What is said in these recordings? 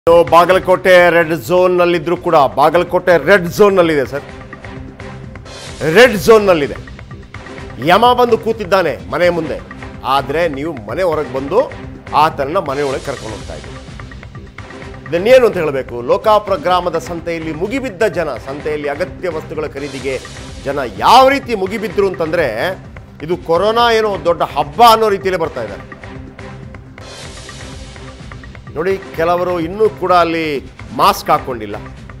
ಇನ್ನು Bagalkot red zone ನಲ್ಲಿದ್ರು ಕೂಡ ಬಾಗಲಕೋಟೆ ರೆಡ್ ಝೋನ್ ನಲ್ಲಿದೆ ಸರ್ ರೆಡ್ ಝೋನ್ ನಲ್ಲಿದೆ ಯಮ ಬಂದು ಕೂತಿದ್ದಾನೆ ಮನೆ ಮುಂದೆ ಆದರೆ ನೀವು ಮನೆ ಹೊರಗೆ ಬಂದು ಆತನನ್ನ ಮನೆಯೊಳಗೆ ಕರ್ಕೊಂಡು ಹೋಗ್ತಾ ಇದ್ದೀವಿ ಇದನ್ನೇನು ಅಂತ ಹೇಳಬೇಕು ಲೋಕಾಪುರ ಗ್ರಾಮದ ಸಂತೆಯಲ್ಲಿ ಮುಗಿಬಿದ್ದ ಜನ ಸಂತೆಯಲ್ಲಿ ಅಗತ್ಯ ವಸ್ತುಗಳ ಖರೀದಿಗೆ ಜನ ಯಾವ ರೀತಿ ಮುಗಿಬಿದ್ರು ಅಂತಂದ್ರೆ ಇದು ಕೊರೋನಾ ಏನೋ ದೊಡ್ಡ ಹಬ್ಬ ಅನ್ನೋ ರೀತಿಯಲ್ಲೇ ಬರ್ತಾ ಇದ್ದಾರೆ ನೋಡಿ ಕೆಲವರು ಇನ್ನೂ ಕೂಡ ಅಲ್ಲಿ ಮಾಸ್ಕ್ ಹಾಕೊಂಡಿಲ್ಲ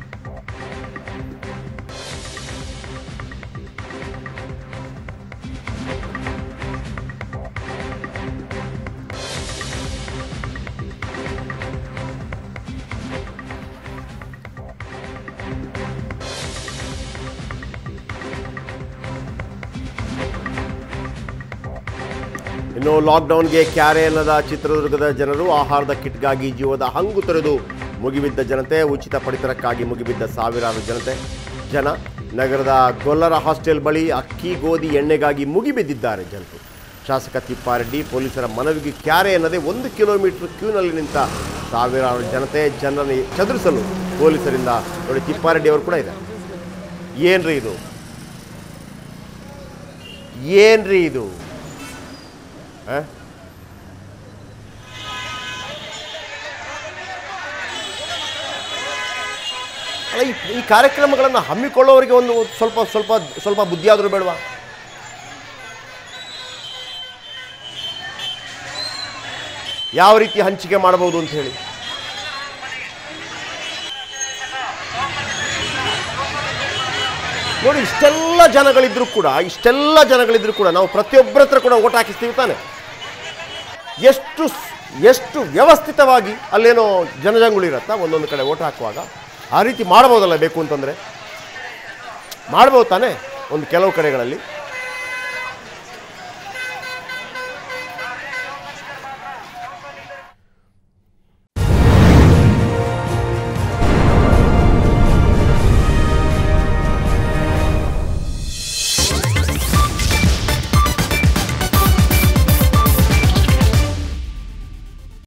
ಇನ್ನು ಲಾಕ್ಡೌನ್ಗೆ ಕ್ಯಾರೆ ಅನ್ನದ ಚಿತ್ರದುರ್ಗದ ಜನರು ಆಹಾರದ ಕಿಟ್ಗಾಗಿ ಜೀವದ ಹಂಗು ತೊರೆದು ಮುಗಿಬಿದ್ದ ಜನತೆ ಉಚಿತ ಪಡಿತರಕ್ಕಾಗಿ ಮುಗಿಬಿದ್ದ ಸಾವಿರಾರು ಜನತೆ ಜನ ನಗರದ ಗೊಲ್ಲರ ಹಾಸ್ಟೆಲ್ ಬಳಿ ಅಕ್ಕಿ ಗೋಧಿ ಎಣ್ಣೆಗಾಗಿ ಮುಗಿಬಿದ್ದಿದ್ದಾರೆ ಜನರು ಶಾಸಕ ತಿಪ್ಪಾರೆಡ್ಡಿ ಪೊಲೀಸರ ಮನವಿಗೆ ಕ್ಯಾರೆ ಅನ್ನದೇ ಒಂದು ಕಿಲೋಮೀಟರ್ ಕ್ಯೂನಲ್ಲಿ ನಿಂತ ಸಾವಿರಾರು ಜನತೆ ಜನರನ್ನು ಚದುರಿಸಲು ಪೊಲೀಸರಿಂದ ನೋಡಿ ತಿಪ್ಪಾರೆಡ್ಡಿ ಅವರು ಕೂಡ ಇದೆ ಏನ್ರಿ ಇದು ಏನ್ರಿ ಇದು ಆ? ಅಲ್ಲ ಈ ಈ ಕಾರ್ಯಕ್ರಮಗಳನ್ನು ಹಮ್ಮಿಕೊಳ್ಳೋರಿಗೆ ಒಂದು ಸ್ವಲ್ಪ ಸ್ವಲ್ಪ ಸ್ವಲ್ಪ ಬುದ್ಧಿ ಆದರೂ ಬೇಡವಾ ಯಾವ ರೀತಿ ಹಂಚಿಕೆ ಮಾಡಬಹುದು ಅಂತ ಹೇಳಿ ನೋಡಿ ಇಷ್ಟೆಲ್ಲ ಜನಗಳಿದ್ರು ಕೂಡ ಇಷ್ಟೆಲ್ಲ ಜನಗಳಿದ್ರು ಕೂಡ ನಾವು ಪ್ರತಿಯೊಬ್ಬರ ಹತ್ರ ಕೂಡ ಓಟ್ ಹಾಕಿಸ್ತೀವಿ ತಾನೆ ಎಷ್ಟು ಸ್- ಎಷ್ಟು ವ್ಯವಸ್ಥಿತವಾಗಿ ಅಲ್ಲೇನೋ ಜನಜಂಗುಳಿ ಇರತ್ತಾ ಒಂದೊಂದು ಕಡೆ ಓಟ್ ಹಾಕುವಾಗ ಆ ರೀತಿ ಮಾಡ್ಬೋದಲ್ಲ ಬೇಕು ಅಂತಂದರೆ ಮಾಡ್ಬೋದು ತಾನೇ ಒಂದು ಕೆಲವು ಕಡೆಗಳಲ್ಲಿ